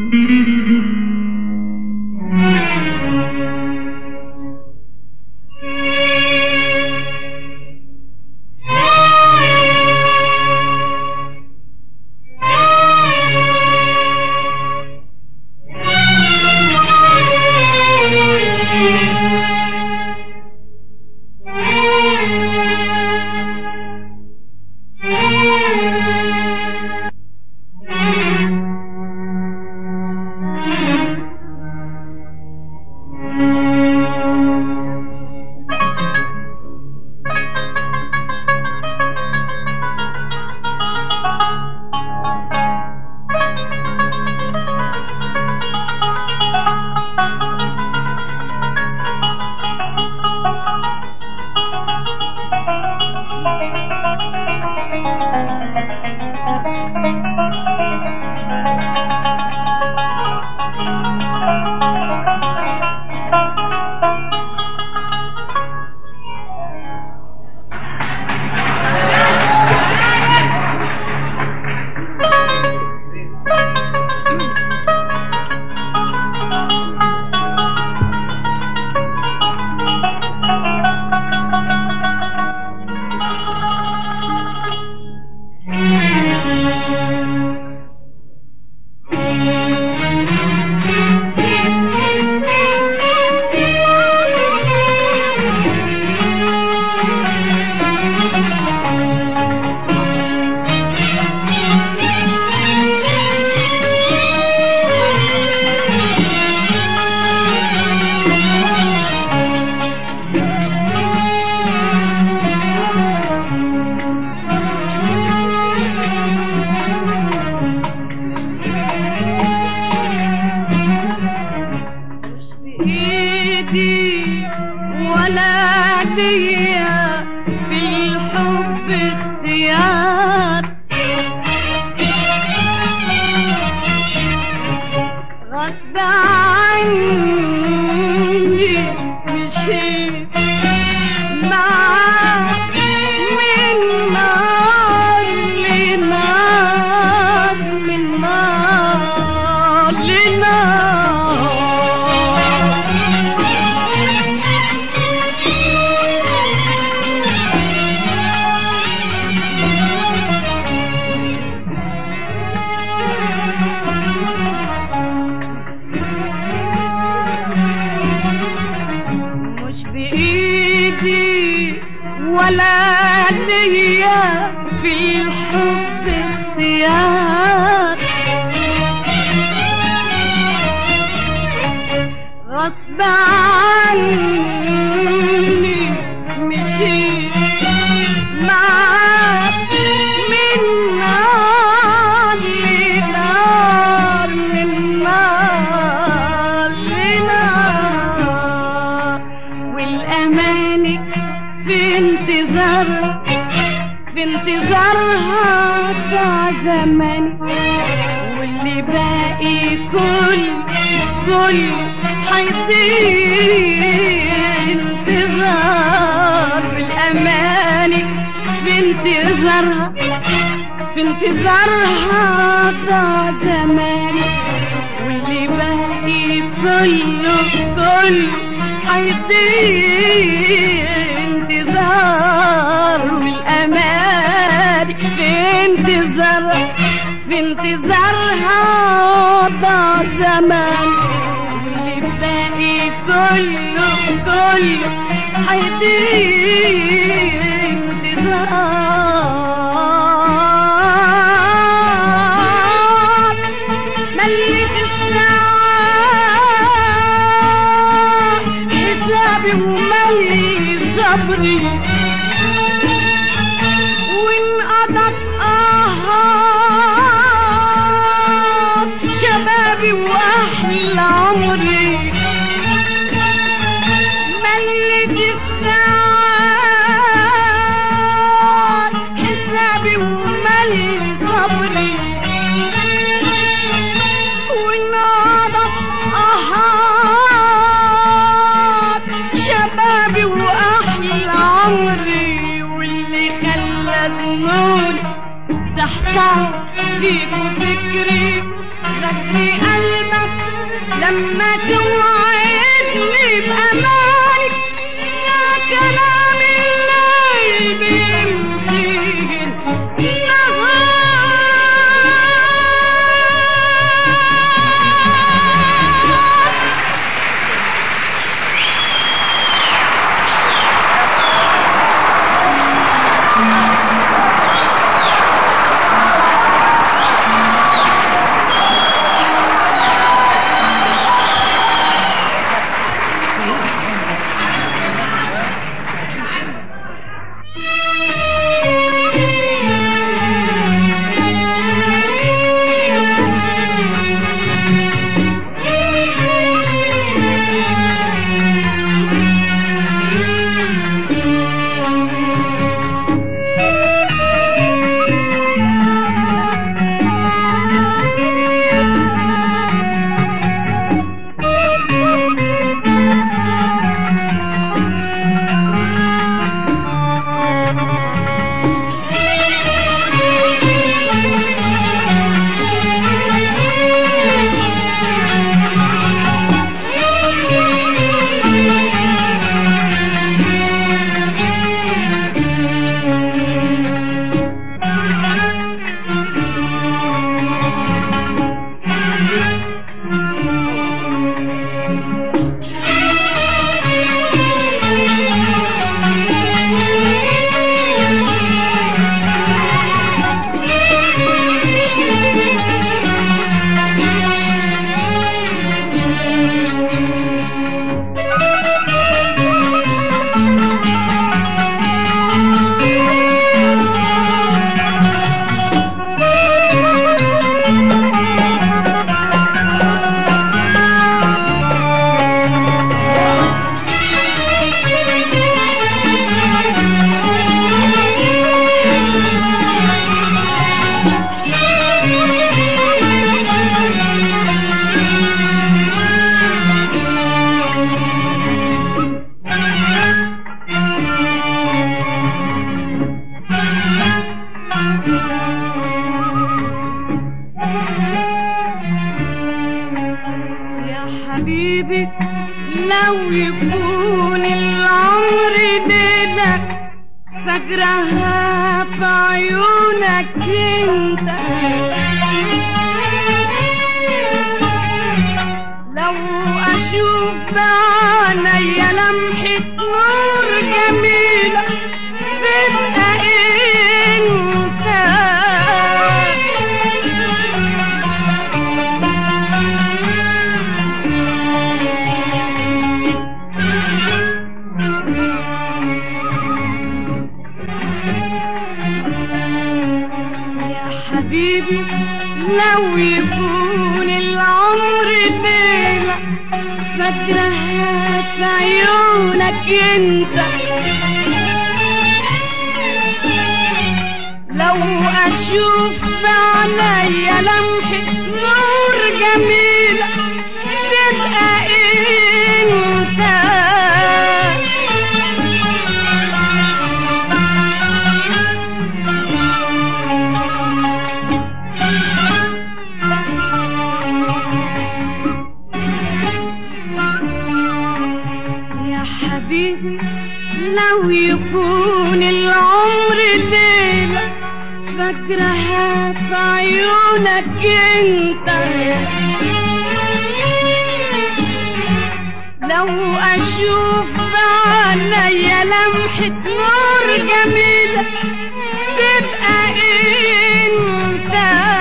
مش بإيدي ولا ليا في الحب اختيار غصب عني مشيت معاك من نار لنار من نار لنار مش بإيدي ولا ليا في الحب اختيار غصب عني مشيت معاك من نار لنار من نار لنار والأماني في انتظارها في انتظارها ضاع زماني واللي باقي كل كل حيضيع انتظار بالأماني في انتظارها في انتظارها ضاع زماني واللي باقي كله كله حيضيع انتظار والأماني في انتظارها في انتظارها ضاع زمان واللي باقي كله كله حيضيع انتظار مليت الساعة حسابي وملي صبري وانقضت آهات شبابي وأحلى عمري ملت الساعات حسابي وملي صبري وانقضت آهات شبابي وأحلى عمري واللي خلى ذنوني تحتار فيك وفكري غدري قلبي لما توعدني بأمانك يا كلام الليل بيمحيه النهار يا حبيبي لو يكون العمر ليلة فجرها في عيونك انت لو اشوف بعينيا لمحة نور جميلة تبقى انت يا حبيبي لو يكون العمر ليلة فاكرها في عيونك انت لو اشوف بعينيا لمحة نور جميلة تبقى انت يا حبيبي لو يكون العمر ليلة فاكرها في عيونك انت لو اشوف بعينيا لمحة نور جميلة تبقى انت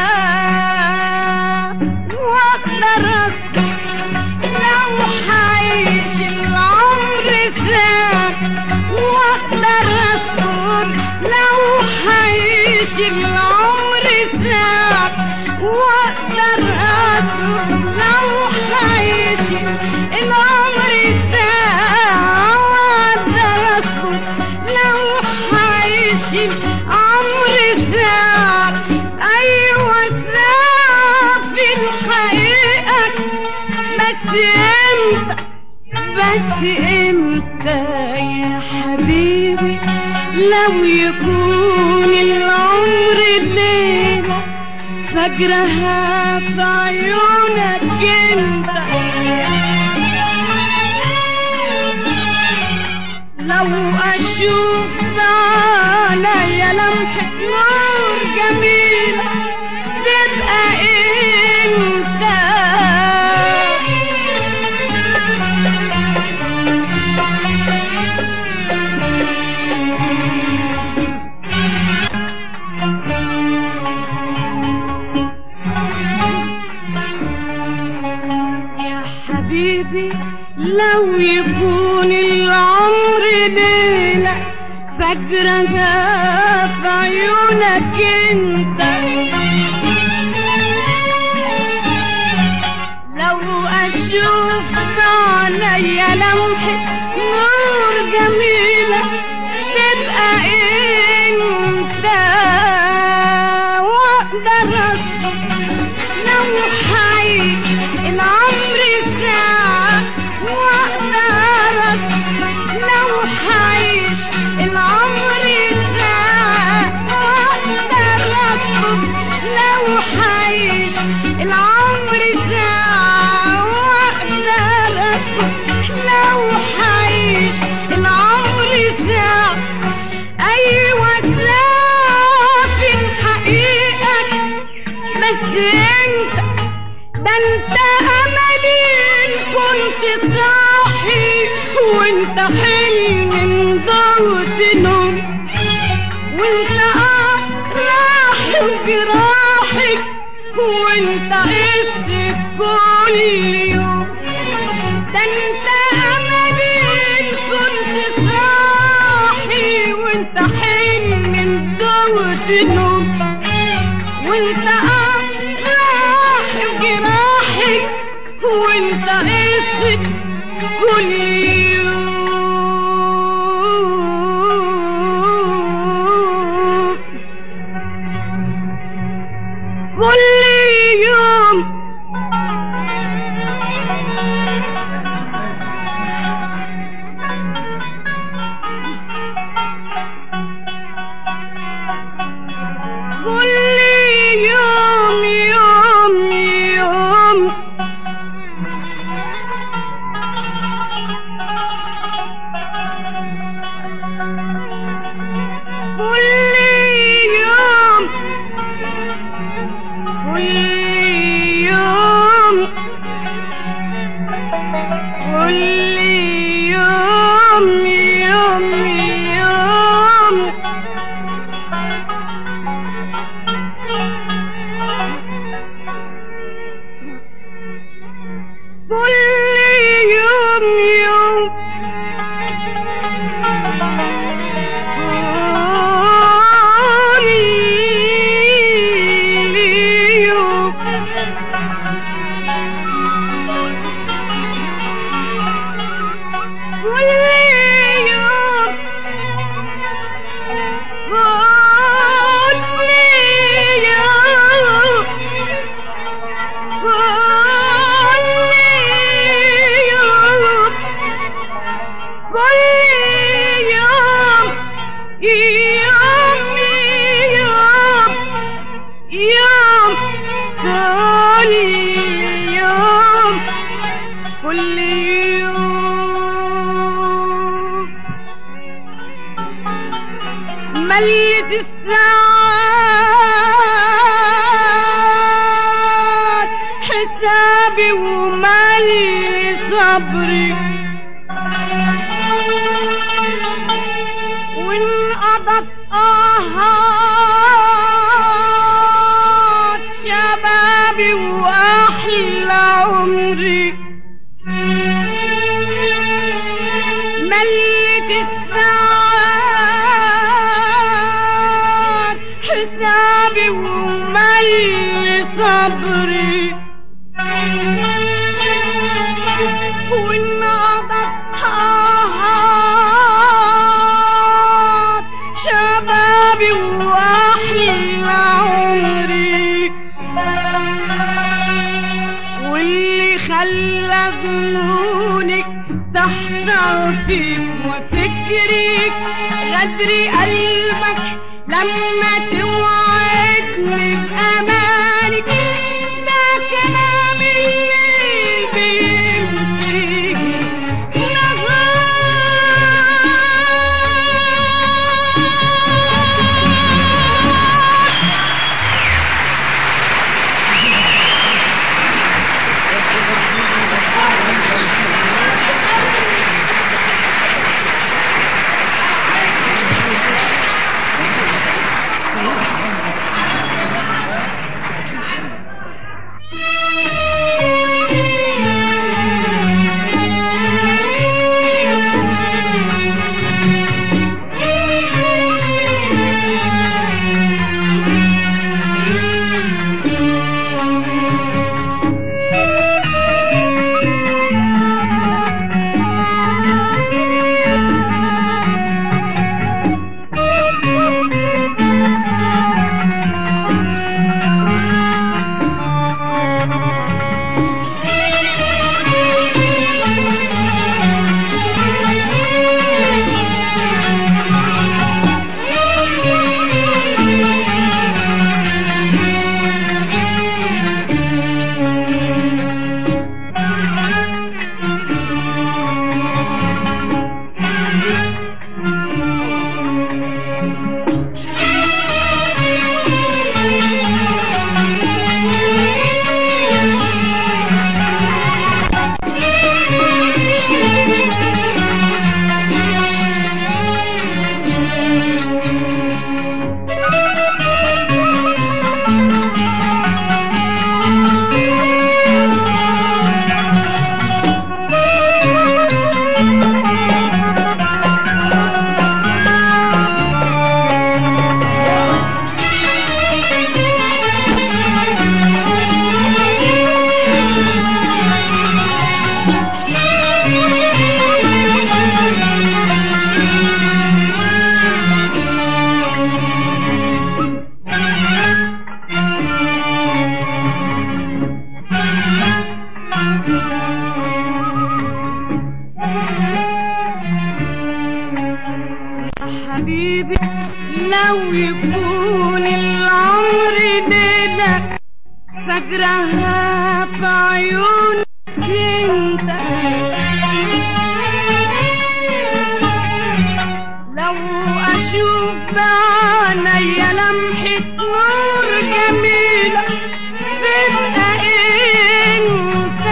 واقدر اصبر لو حعيش العمر ساعة واقدر اصبر لو حعيش العمر ساعة واقدر اصبر لو حعيش العمر ساعة واقدر اصبر لو حعيش العمر ساعة ايوه ساعة في الحقيقة بس امتى بس امتى يا حبيبي لو يكون العمر ليلة فجرها في عيونك انت عليا لمحة نور جميلة تبقى انت يا حبيبي لو يكون العمر ليلة فجرها في عيونك انت لو اشوف عليا لمحة نور جميلة تبقى انت واقدر اصبر لو حعيش العمر ساعة واقدر اصبر لو حعيش العمر ساعة واقدر اصبر لو حعيش العمر ساعة واقدر اصبر لو حعيش العمر ساعة ايوه سافر حقيقك بس انت ده انت املي إن كنت صاحي وانت حلم من ضوء نوم وانت اه راح وجراحك وانت قصة كل يوم ده انت املي إن كنت صاحي وانت حلم من ضوء نوم وانت اه راح جراحك وانت قصة كل يوم كل يوم كل يوم يوم يوم كل يوم كل يوم كل يوم يوم يوم كل يوم يوم كل يوم كل يوم كل يوم كل يوم كل يوم يوم يوم يوم كل يوم كل يوم مليت الساعات حسابي وملي صبري وانقضت آهات شبابي وأحلى عمري مليت الساعات حسابي وملي صبري وانقضت آهات شبابي وأحلى عمري واللي خلى ظنونك تحتار فيك وفكرك غدر قلبك لما توعدني بأمانك ده كلام الليل بيمشي نهار لو يكون العمر ليلة فاكرها في عيونك انت لو اشوف بعينيا لمحة نور جميلة تبقى انت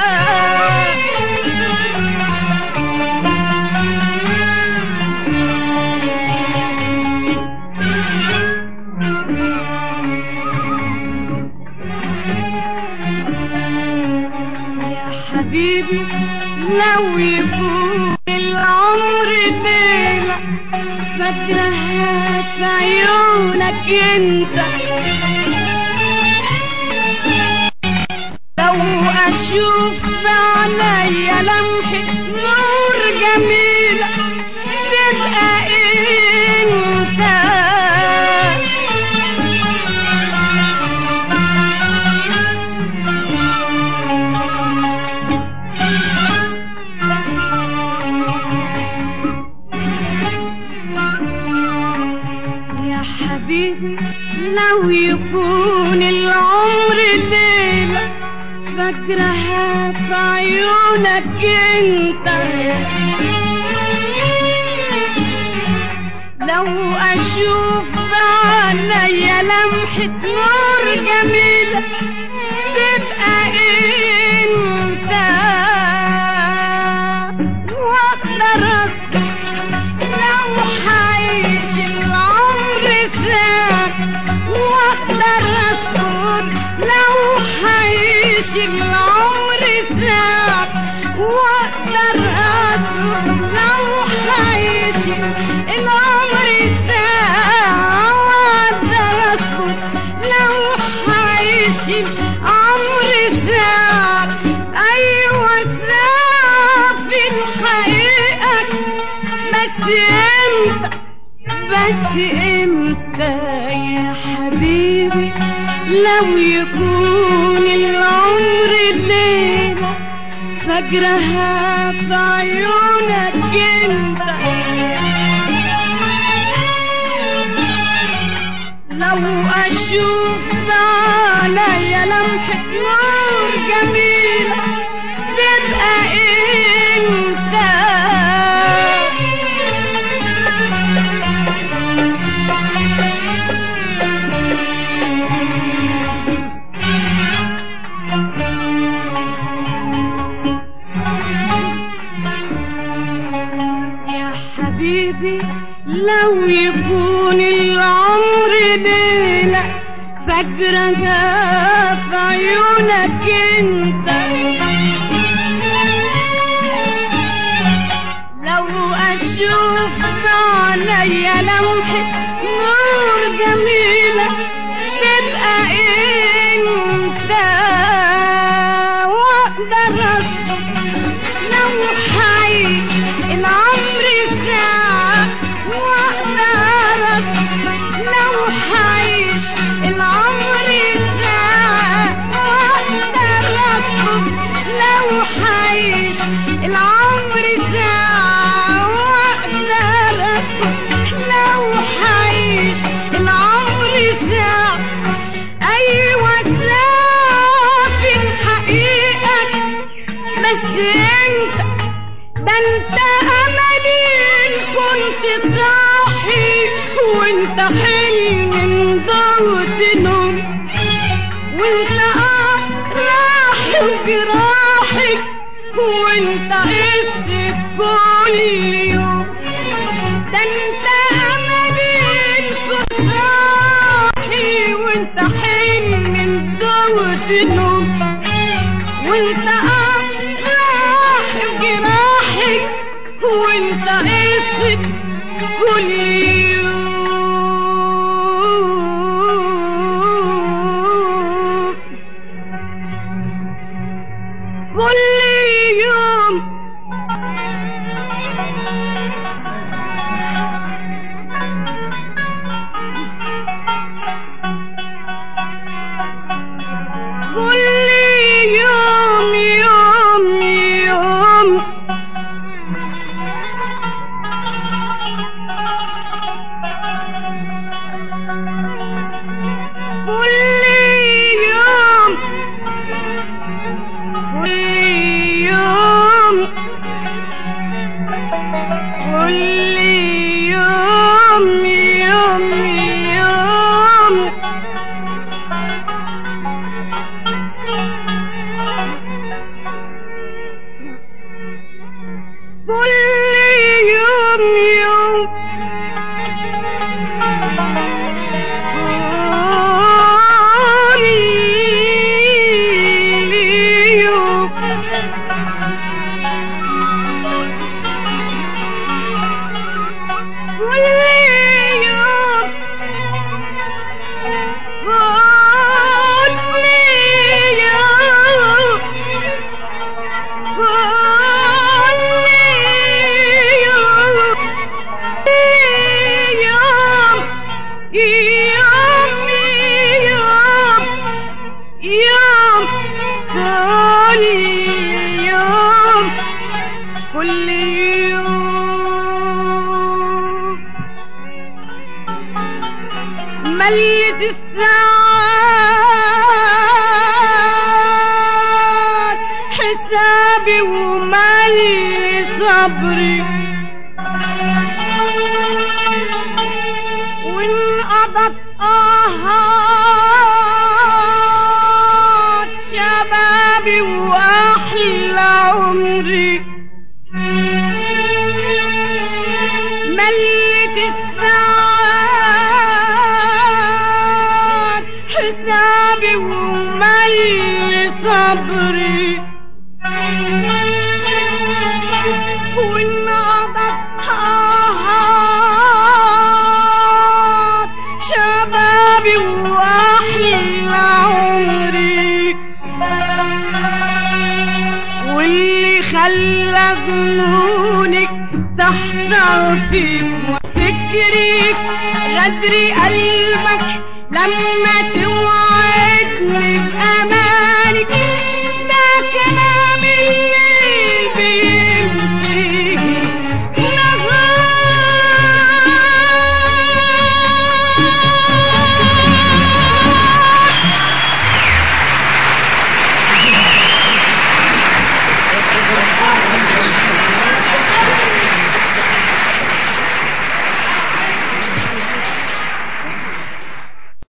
يا حبيبي لو يكون العمر ليلة فاكرها في عيونك انت لو اشوف بعينيا لمحة نور جميلة تبقى انت يا حبيبي لو يكون العمر ليلة فاكرها في عيونك انت لو اشوف بعينيا لمحة نور جميلة تبقى انت واقدر اسكت لو حعيش العمر ساعة واقدر اسكت لو حعيش العمر ساعة واقدر اسكت لو حعيش العمر ساعة واقدر اسكت لو حعيش العمر ساعة ايوه ساعة في الحقيقة بس انت بس امتى يا حبيبي لو يكون العمر ليلة فجرها في عيونك انت لو اشوف بعينيا لمحة نور جميلة تبقى انت يا حبيبي لو يكون العمر ليلة فاكرها في عيونك انت لو اشوف بعينيا لمحة نور جميلة تبقى انت واقدر اصبر لو حعيش العمر ساعة واقدر اصبر لو حعيش العمر ساعة واقدر اصبر لو حعيش العمر ساعة واقدر اصبر لو حعيش العمر ساعة ايوه ساعة في الحقيقة بس انت ده انت املي إن كنت صاحي وانت حلم من ضوء نوم وانت اه راح وجراحي وانت قصة كل يوم ده انت املي إن كنت صاحي وانت حلم من ضوء نوم وانت اه راح جراحك وانت قصة كل يوم كل يوم كل يوم يوم يوم كل يوم يوم كل يوم كل يوم كل يوم كل يوم يوم يوم يوم يوم كل يوم كل يوم ملت الساعات حسابي ومل صبري وانقضت آهات شبابي وأحلى عمري ملت الساعات حسابي ومل صبري وانقضت آهات شبابي وأحلى عمري واللي خلى ظنونك تحضر فيك وفكرك غدر قلبك لما توعد